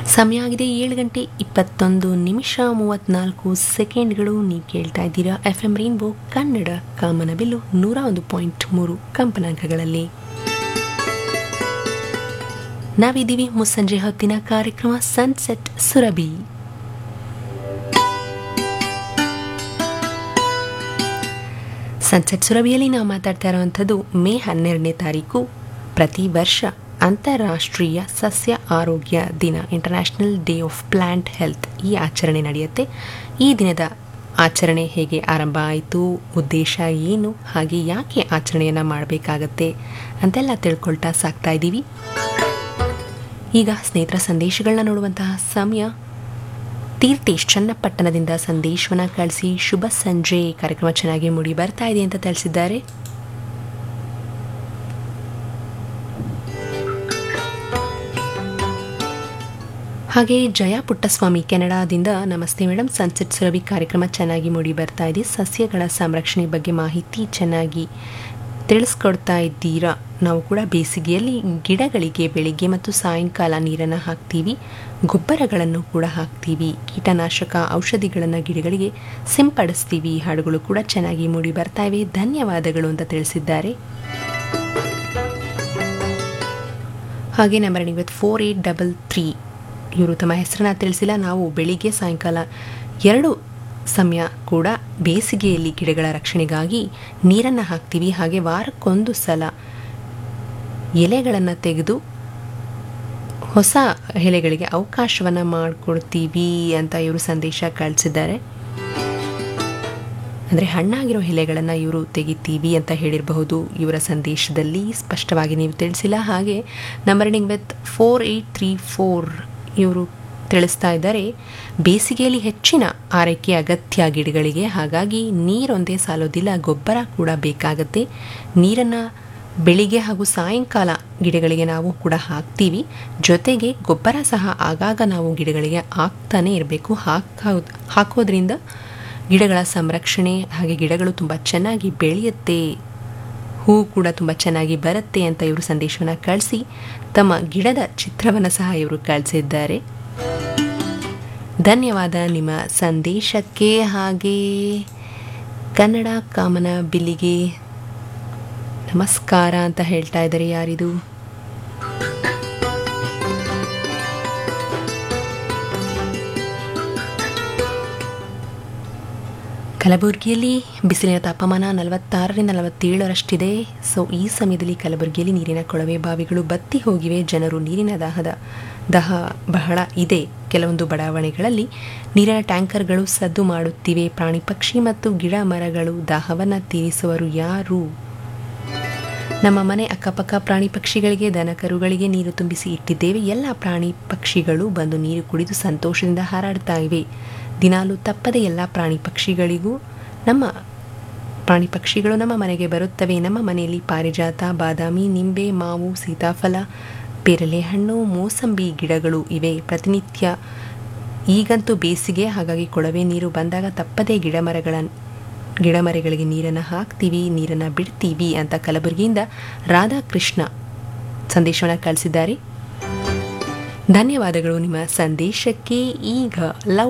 ಸಮಯ ಆಗಿದೆ ಏಳು ಗಂಟೆ ಇಪ್ಪತ್ತೊಂದು ನಿಮಿಷ ಮೂವತ್ನಾಲ್ಕು ಸೆಕೆಂಡ್ಗಳು ನೀವು ಕೇಳ್ತಾ ಇದ್ದೀರಾ ಎಫ್ ಎಂ ರೈನ್ಬೋ ಕನ್ನಡ ಕಾಮನಬಿಲ್ಲು ನೂರ ಒಂದು ಪಾಯಿಂಟ್ ಮೂರು ಕಂಪನಾಂಕಗಳಲ್ಲಿ ನಾವಿದ್ದೀವಿ ಮುಸ್ಸಂಜೆ ಹೊತ್ತಿನ ಕಾರ್ಯಕ್ರಮ ಸನ್ಸೆಟ್ ಸುರಭಿ ಸನ್ಸೆಟ್ ಸುರಭಿಯಲ್ಲಿ ನಾವು ಮಾತಾಡ್ತಾ ಇರುವಂಥದ್ದು ಮೇ ಹನ್ನೆರಡನೇ ತಾರೀಕು ಪ್ರತಿ ವರ್ಷ ಅಂತಾರಾಷ್ಟ್ರೀಯ ಸಸ್ಯ ಆರೋಗ್ಯ ದಿನ international day of plant health ಈ ಆಚರಣೆ ನಡೆಯುತ್ತೆ ಈ ದಿನದ ಆಚರಣೆ ಹೇಗೆ ಆರಂಭ ಆಯಿತು ಉದ್ದೇಶ ಏನು ಹಾಗೆ ಯಾಕೆ ಆಚರಣೆಯನ್ನು ಮಾಡಬೇಕಾಗತ್ತೆ ಅಂತೆಲ್ಲ ತಿಳ್ಕೊಳ್ತಾ ಸಾಕ್ತಾ ಇದ್ದೀವಿ ಈಗ ಸ್ನೇಹಿತರ ಸಂದೇಶಗಳನ್ನ ನೋಡುವಂತಹ ಸಮಯ ತೀರ್ಥೇಶ್ ಚನ್ನಪಟ್ಟಣದಿಂದ ಸಂದೇಶವನ್ನ ಕಳಿಸಿ ಶುಭ ಸಂಜೆ ಕಾರ್ಯಕ್ರಮ ಚೆನ್ನಾಗಿ ಮೂಡಿ ಬರ್ತಾ ಇದೆ ಅಂತ ತಿಳಿಸಿದ್ದಾರೆ ಹಾಗೆ ಜಯ ಪುಟ್ಟಸ್ವಾಮಿ ಕೆನಡಾದಿಂದ ನಮಸ್ತೆ ಮೇಡಮ್ ಸನ್ಸೆಟ್ ಸುರಭಿ ಕಾರ್ಯಕ್ರಮ ಚೆನ್ನಾಗಿ ಮೂಡಿ ಬರ್ತಾ ಇದೆ ಸಸ್ಯಗಳ ಸಂರಕ್ಷಣೆ ಬಗ್ಗೆ ಮಾಹಿತಿ ಚೆನ್ನಾಗಿ ತಿಳಿಸ್ಕೊಡ್ತಾ ಇದ್ದೀರಾ ನಾವು ಕೂಡ ಬೇಸಿಗೆಯಲ್ಲಿ ಗಿಡಗಳಿಗೆ ಬೆಳಿಗ್ಗೆ ಮತ್ತು ಸಾಯಂಕಾಲ ನೀರನ್ನು ಹಾಕ್ತೀವಿ ಗೊಬ್ಬರಗಳನ್ನು ಕೂಡ ಹಾಕ್ತೀವಿ ಕೀಟನಾಶಕ ಔಷಧಿಗಳನ್ನು ಗಿಡಗಳಿಗೆ ಸಿಂಪಡಿಸ್ತೀವಿ ಹಾಡುಗಳು ಕೂಡ ಚೆನ್ನಾಗಿ ಮೂಡಿ ಬರ್ತಾ ಇವೆ ಧನ್ಯವಾದಗಳು ಅಂತ ತಿಳಿಸಿದ್ದಾರೆ ಹಾಗೆ number with four eight double three ಇವರು ತಮ್ಮ ಹೆಸರನ್ನ ತಿಳಿಸಿಲ್ಲ ನಾವು ಬೆಳಿಗ್ಗೆ ಸಾಯಂಕಾಲ ಎರಡು ಸಮಯ ಕೂಡ ಬೇಸಿಗೆಯಲ್ಲಿ ಗಿಡಗಳ ರಕ್ಷಣೆಗಾಗಿ ನೀರನ್ನು ಹಾಕ್ತೀವಿ ಹಾಗೆ ವಾರಕ್ಕೊಂದು ಸಲ ಎಲೆಗಳನ್ನು ತೆಗೆದು ಹೊಸ ಎಲೆಗಳಿಗೆ ಅವಕಾಶವನ್ನು ಮಾಡಿಕೊಡ್ತೀವಿ ಅಂತ ಇವರು ಸಂದೇಶ ಕಳಿಸಿದ್ದಾರೆ ಅಂದರೆ ಹಣ್ಣಾಗಿರೋ ಎಲೆಗಳನ್ನು ಇವರು ತೆಗಿತೀವಿ ಅಂತ ಹೇಳಿರಬಹುದು ಇವರ ಸಂದೇಶದಲ್ಲಿ ಸ್ಪಷ್ಟವಾಗಿ ನೀವು ತಿಳಿಸಿಲ್ಲ ಹಾಗೆ ನಂಬರ್ನಿಂಗ್ with four eight three four ಇವರು ತಿಳಿಸ್ತಾ ಇದ್ದಾರೆ ಬೇಸಿಗೆಯಲ್ಲಿ ಹೆಚ್ಚಿನ ಆರೈಕೆ ಅಗತ್ಯ ಗಿಡಗಳಿಗೆ ಹಾಗಾಗಿ ನೀರೊಂದೇ ಸಾಲೋದಿಲ್ಲ ಗೊಬ್ಬರ ಕೂಡ ಬೇಕಾಗತ್ತೆ ನೀರನ್ನು ಬೆಳಿಗ್ಗೆ ಹಾಗೂ ಸಾಯಂಕಾಲ ಗಿಡಗಳಿಗೆ ನಾವು ಕೂಡ ಹಾಕ್ತೀವಿ ಜೊತೆಗೆ ಗೊಬ್ಬರ ಸಹ ಆಗಾಗ ನಾವು ಗಿಡಗಳಿಗೆ ಹಾಕ್ತಾನೆ ಇರಬೇಕು ಹಾಕೋ ಹಾಕೋದ್ರಿಂದ ಗಿಡಗಳ ಸಂರಕ್ಷಣೆ ಹಾಗೆ ಗಿಡಗಳು ತುಂಬ ಚೆನ್ನಾಗಿ ಬೆಳೆಯುತ್ತೆ ಹೂ ಕೂಡ ತುಂಬ ಚೆನ್ನಾಗಿ ಬರುತ್ತೆ ಅಂತ ಇವರು ಸಂದೇಶವನ್ನು ಕಳಿಸಿ ತಮ್ಮ ಗಿಡದ ಚಿತ್ರವನ್ನು ಸಹ ಇವರು ಕಳಿಸಿದ್ದಾರೆ ಧನ್ಯವಾದ ನಿಮ್ಮ ಸಂದೇಶಕ್ಕೆ ಹಾಗೆ ಕನ್ನಡ ಕಾಮನ ಬಿಲ್ಲಿಗೆ ನಮಸ್ಕಾರ ಅಂತ ಹೇಳ್ತಾ ಇದ್ದಾರೆ ಯಾರಿದು ಕಲಬುರಗಿಯಲ್ಲಿ ಬಿಸಿಲಿನ ತಾಪಮಾನ ನಲವತ್ತಾರರಿಂದ ನಲವತ್ತೇಳರಷ್ಟಿದೆ ಸೊ ಈ ಸಮಯದಲ್ಲಿ ಕಲಬುರಗಿಯಲ್ಲಿ ನೀರಿನ ಕೊಳವೆ ಬಾವಿಗಳು ಬತ್ತಿ ಹೋಗಿವೆ ಜನರು ನೀರಿನ ದಾಹದ ದಾಹ ಬಹಳ ಇದೆ ಕೆಲವೊಂದು ಬಡಾವಣೆಗಳಲ್ಲಿ ನೀರಿನ ಟ್ಯಾಂಕರ್ಗಳು ಸದ್ದು ಮಾಡುತ್ತಿವೆ ಪ್ರಾಣಿ ಪಕ್ಷಿ ಮತ್ತು ಗಿಡ ಮರಗಳು ದಾಹವನ್ನು ತೀರಿಸುವರು ಯಾರು ನಮ್ಮ ಮನೆ ಅಕ್ಕಪಕ್ಕ ಪ್ರಾಣಿ ಪಕ್ಷಿಗಳಿಗೆ ದನ ಕರುಗಳಿಗೆ ನೀರು ತುಂಬಿಸಿ ಇಟ್ಟಿದ್ದೇವೆ ಎಲ್ಲ ಪ್ರಾಣಿ ಪಕ್ಷಿಗಳು ಬಂದು ನೀರು ಕುಡಿದು ಸಂತೋಷದಿಂದ ಹಾರಾಡ್ತಾ ಇವೆ ದಿನಾಲು ತಪ್ಪದೆ ಎಲ್ಲ ಪ್ರಾಣಿ ಪಕ್ಷಿಗಳಿಗೂ ನಮ್ಮ ಪ್ರಾಣಿ ಪಕ್ಷಿಗಳು ನಮ್ಮ ಮನೆಗೆ ಬರುತ್ತವೆ ನಮ್ಮ ಮನೆಯಲ್ಲಿ ಪಾರಿಜಾತ ಬಾದಾಮಿ ನಿಂಬೆ ಮಾವು ಸೀತಾಫಲ ಪೇರಲೆ ಹಣ್ಣು ಮೋಸಂಬಿ ಗಿಡಗಳು ಇವೆ ಪ್ರತಿನಿತ್ಯ ಈಗಂತೂ ಬೇಸಿಗೆ ಹಾಗಾಗಿ ಕೊಳವೆ ನೀರು ಬಂದಾಗ ತಪ್ಪದೇ ಗಿಡ ಮರಗಳ ಗಿಡಮರೆಗಳಿಗೆ ನೀರನ್ನು ಹಾಕ್ತೀವಿ ನೀರನ್ನು ಬಿಡ್ತೀವಿ ಅಂತ ಕಲಬುರಗಿಯಿಂದ ರಾಧಾಕೃಷ್ಣ ಸಂದೇಶವನ್ನು ಕಳಿಸಿದ್ದಾರೆ ಧನ್ಯವಾದಗಳು ನಿಮ್ಮ ಸಂದೇಶಕ್ಕೆ ಈಗ ಲವ್